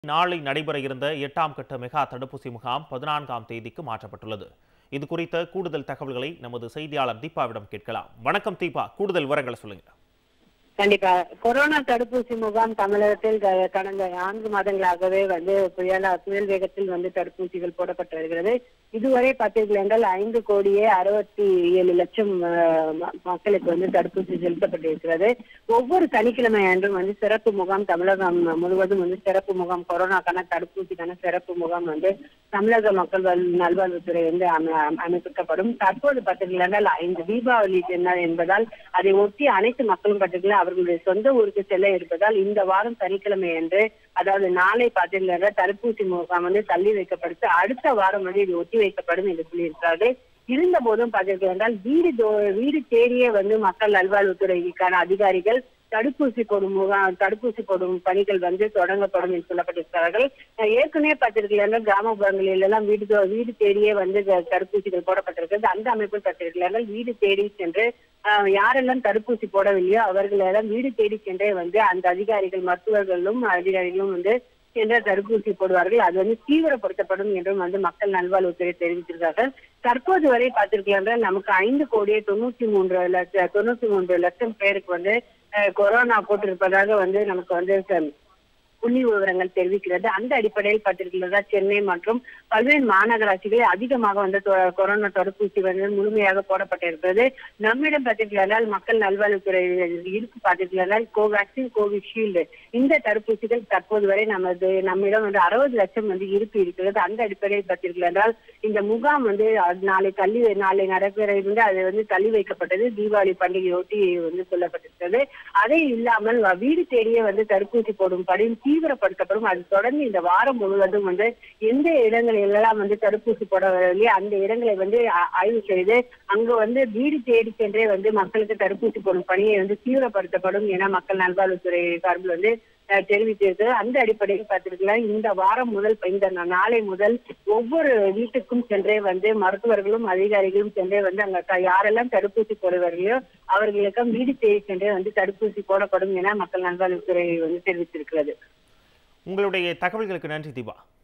நாளை நடைபெற இருந்த எட்டாம் கட்ட மெகா தடுப்பூசி முகாம் பதினான்காம் தேதிக்கு மாற்றப்பட்டுள்ளது இது குறித்த கூடுதல் தகவல்களை நமது செய்தியாளர் தீபாவிடம் கேட்கலாம் வணக்கம் தீபா கூடுதல் விவரங்களை சொல்லுங்க கண்டிப்பா கொரோனா தடுப்பூசி முகாம் தமிழகத்தில் க- கடந்த நான்கு மாதங்களாகவே வந்து புயல் புயல் வேகத்தில் வந்து தடுப்பூசிகள் போடப்பட்டு வருகிறது இதுவரை பார்த்தீர்கள் என்றால் ஐந்து கோடியே அறுபத்தி ஏழு லட்சம் அஹ், ம- மக்களுக்கு வந்து தடுப்பூசி செலுத்தப்பட்டிருக்கிறது ஒவ்வொரு சனிக்கிழமை அன்றும் வந்து சிறப்பு முகாம் தமிழகம் முழுவதும் வந்து சிறப்பு முகாம் கொரோனாக்கான தடுப்பூசிக்கான சிறப்பு முகாம் வந்து தமிழக மக்கள் வல்- நல்வாழ்வுத்துறை வந்து அம- அமைக்கப்படும் தற்போது பார்த்தீர்கள் என்றால் ஐந்து தீபாவளி நாள் என்பதால் அதை ஒட்டி அனைத்து மக்களும் பார்த்தீங்கன்னா அவர்களுடைய சொந்த ஊருக்கு செல்ல இருப்பதால் இந்த வாரம் சனிக்கிழமை அன்று அதாவது நாளை பார்த்தீங்கன்னா தடுப்பூசி முகாம் வந்து தள்ளி வைக்கப்படுத்து அடுத்த வாரம் வந்து இது ஒத்தி வைக்கப்படும் என்று சொல்லியிருக்கிறார்கள் இருந்த போதும் பார்த்தீர்கள் என்றால் வீடு தோ- வீடு தேடியே வந்து மக்கள் நல்வாழ்வுத்துறைக்கான அதிகாரிகள் தடுப்பூசி போடும் முகாம் தடுப்பூசி போடும் பணிகள் வந்து தொடங்கப்படும் என்று சொல்லப்பட்டிருக்கிறார்கள் அஹ் ஏற்கனவே பார்த்தீர்கள் என்றால் கிராமப்புறங்களில் எல்லாம் வீடு தோ- வீடு தேடியே வந்து த- தடுப்பூசிகள் போடப்பட்டிருக்கிறது அந்த அமைப்பில் பார்த்தீர்கள் என்றால் வீடு தேடி சென்று ஆஹ் யாரெல்லாம் தடுப்பூசி போடவில்லையோ அவர்களெல்லாம் வீடு தேடி சென்றே வந்து அந்த அதிகாரிகள் மருத்துவர்களும் அதிகாரிகளும் வந்து சென்ற தடுப்பூசி போடுவார்கள் அது வந்து தீவிரப்படுத்தப்படும் என்றும் வந்து மக்கள் நல்வாழ்வுத்துறை தெரிவித்திருக்கார்கள் தற்போது வரை பார்த்திருக்கலாம் என்றால் நமக்கு ஐந்து கோடியே தொண்ணூத்தி மூன்று லட்சம் தொண்ணூத்தி மூன்று லட்சம் பேருக்கு வந்து அஹ், கொரோனா போட்டிருப்பதாக வந்து நமக்கு வந்து ச- புள்ளி விவரங்கள் தெரிவிக்கிறது அந்த அடிப்படையில் பார்த்திருக்கிறதா சென்னை மற்றும் பல்வேறு மாநகராட்சிகளில் அதிகமாக வந்து தொ- கொரோனா தடுப்பூசி வந்து முழுமையாக போடப்பட்டிருக்கிறது நம்மிடம் பார்த்திருக்கிறால் மக்கள் நல்வாழ்வுத்துறை இருக்கு பார்த்திருக்கிறால் கோவேக்சின் கோவிஷீல்டு இந்த தடுப்பூசிகள் தற்போது வரை நமது நம்மிடம் வந்து அறுபது லட்சம் வந்து இருப்பு இருக்கிறது அந்த அடிப்படையில் பார்த்திருக்கிறால் இந்த முகாம் வந்து அஹ், நாளை தள்ளி நாளை நடைபெற இருந்து அது வந்து தள்ளி வைக்கப்பட்டது தீபாவளி பண்டிகையொட்டி வந்து சொல்லப்பட்டிருக்கிறது அதை இல்லாமல் வ- வீடு தேடியே வந்து தடுப்பூசி போடும் படி தீவிரப்படுத்தப்படும் அது தொடர்ந்து இந்த வாரம் முழுவதும் வந்து எந்த இடங்களில் எல்லாம் வந்து தடுப்பூசி போட வரவில்லையோ அந்த இடங்களை வந்து ஆ- ஆய்வு செய்து அங்க வந்து வீடு தேடி சென்றே வந்து மக்களுக்கு தடுப்பூசி போடும் பணியை வந்து தீவிரப்படுத்தப்படும் என மக்கள் நல்வாழ்வுத்துறை சார்பில் வந்து அஹ், தெரிவித்திருக்கிறது அந்த அடிப்படையில் பார்த்திருக்கலாம் இந்த வாரம் முதல் இந்த நா- நாளை முதல் ஒவ்வொரு வீட்டுக்கும் சென்றே வந்து மருத்துவர்களும் அதிகாரிகளும் சென்றே வந்து அங்க த- யாரெல்லாம் தடுப்பூசி போடுவார்களோ அவர்களுக்கு வீடு தேடி சென்றே வந்து தடுப்பூசி போடப்படும் என மக்கள் நல்வாழ்வுத்துறை வந்து தெரிவித்திருக்கிறது உங்களுடைய தகவல்களுக்கு நன்றி தீபா